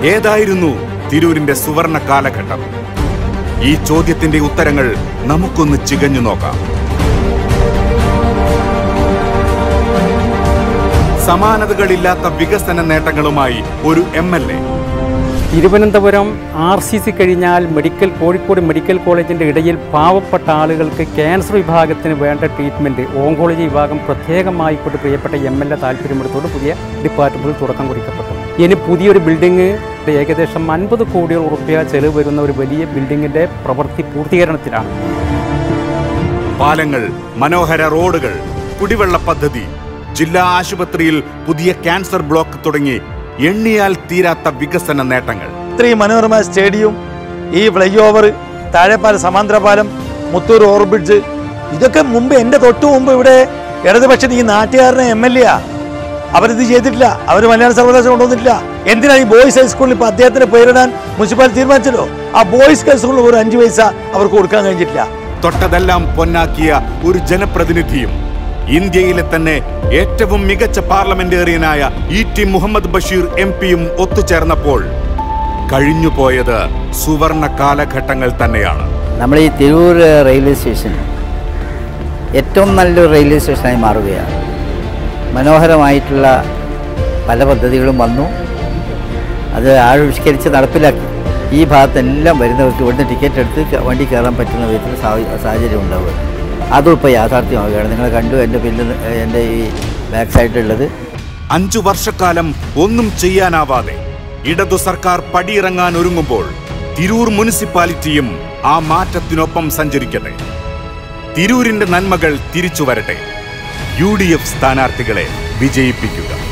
ഏതായിരുന്നു തിരൂരിന്റെ സുവർണ കാലഘട്ടം ഈ ചോദ്യത്തിന്റെ ഉത്തരങ്ങൾ നമുക്കൊന്ന് ചികഞ്ഞു നോക്കാം സമാനതകളില്ലാത്ത വികസന നേട്ടങ്ങളുമായി ഒരു M L A Thiruvananthapuram R C C കഴിഞ്ഞാൽ മെഡിക്കൽ കോഴിക്കോട് മെഡിക്കൽ കോളേജിൻ്റെ ഇടയിൽ പാവപ്പെട്ട ആളുകൾക്ക് ക്യാൻസർ വിഭാഗത്തിന് വേണ്ട ട്രീറ്റ്മെൻറ്റ് ഓങ്കോളജി വിഭാഗം പ്രത്യേകമായി കൊണ്ട് പ്രിയപ്പെട്ട എം എൽ എ താല്പര്യമെടുത്തോട് പുതിയ ഡിപ്പാർട്ട്മെൻറ്റിൽ തുടക്കം കുറിക്കപ്പെട്ടു ഇനി പുതിയൊരു ബിൽഡിംഗ് ഏകദേശം അൻപത് കോടിയോളം ഉറുപ്പ്യ ചെലവ് വരുന്ന ഒരു വലിയ ബിൽഡിങ്ങിൻ്റെ പ്രവൃത്തി പൂർത്തീകരണത്തിലാണ് പാലങ്ങൾ മനോഹര റോഡുകൾ കുടിവെള്ള പദ്ധതി ജില്ലാ ആശുപത്രിയിൽ പുതിയ ക്യാൻസർ ബ്ലോക്ക് തുടങ്ങി എണ്ണിയാൽ തീരാത്ത വികസന നേട്ടങ്ങൾ ഇത്രയും മനോഹരമായ സ്റ്റേഡിയം ഈ ഫ്ലൈ ഓവർ താഴെപ്പാല സമാന്തരപാലം മുത്തൂർ ഓവർബ്രിഡ്ജ് ഇതൊക്കെ മുമ്പ് എൻ്റെ തൊട്ട് മുമ്പ് ഇവിടെ ഇടതുപക്ഷത്ത് ഈ നാട്ടുകാരനെ എം എൽ എ അവരിത് ചെയ്തിട്ടില്ല അവർ മലയാള സർവകലാശാല കൊണ്ടുവന്നിട്ടില്ല എന്തിനാ ഈ ബോയ്സ് ഹൈസ്കൂളിൽ ഇപ്പൊ അദ്ദേഹത്തിന് പേരിടാൻ മുനിസിപ്പാലിറ്റി തീരുമാനിച്ചല്ലോ ആ ബോയ്സ് ഹൈസ്കൂളിൽ ഒരു അഞ്ചു പൈസ അവർക്ക് കൊടുക്കാൻ കഴിഞ്ഞിട്ടില്ല തൊട്ടതെല്ലാം പൊന്നാക്കിയ ഒരു ജനപ്രതിനിധിയും ഇന്ത്യയിലെ തന്നെ ഏറ്റവും മികച്ച പാർലമെന്റേറിയനായ E T Muhammad Basheer M പിയും ഒത്തുചേർന്നപ്പോൾ കഴിഞ്ഞുപോയത് സുവർണ കാലഘട്ടങ്ങൾ തന്നെയാണ് നമ്മൾ ഈ തിരൂർ റെയിൽവേ സ്റ്റേഷൻ ഏറ്റവും നല്ലൊരു റെയിൽവേ സ്റ്റേഷനായി മാറുകയാണ് മനോഹരമായിട്ടുള്ള പല പദ്ധതികളും വന്നു അത് ആവിഷ്കരിച്ച് നടപ്പിലാക്കി ഈ ഭാഗത്തെല്ലാം വരുന്നവർക്ക് ഇവിടുന്ന് ടിക്കറ്റ് എടുത്ത് ക- വണ്ടി കയറാൻ പറ്റുന്ന വിധത്തിൽ സാഹ- സാഹചര്യം ഉണ്ടാവുക അതും ഇപ്പോൾ യാഥാർത്ഥ്യമാവുകയാണ് നിങ്ങൾ കണ്ടു എൻ്റെ പിന്നിൽ എൻ്റെ ഈ ബാക്ക് സൈഡിലുള്ളത് അഞ്ചു വർഷക്കാലം ഒന്നും ചെയ്യാനാവാതെ ഇടതു സർക്കാർ പടിയിറങ്ങാൻ ഒരുങ്ങുമ്പോൾ തിരൂർ മുനിസിപ്പാലിറ്റിയും ആ മാറ്റത്തിനൊപ്പം സഞ്ചരിക്കട്ടെ തിരൂരിന്റെ നന്മകൾ തിരിച്ചു വരട്ടെ യു ഡി എഫ് സ്ഥാനാർത്ഥികളെ വിജയിപ്പിക്കുക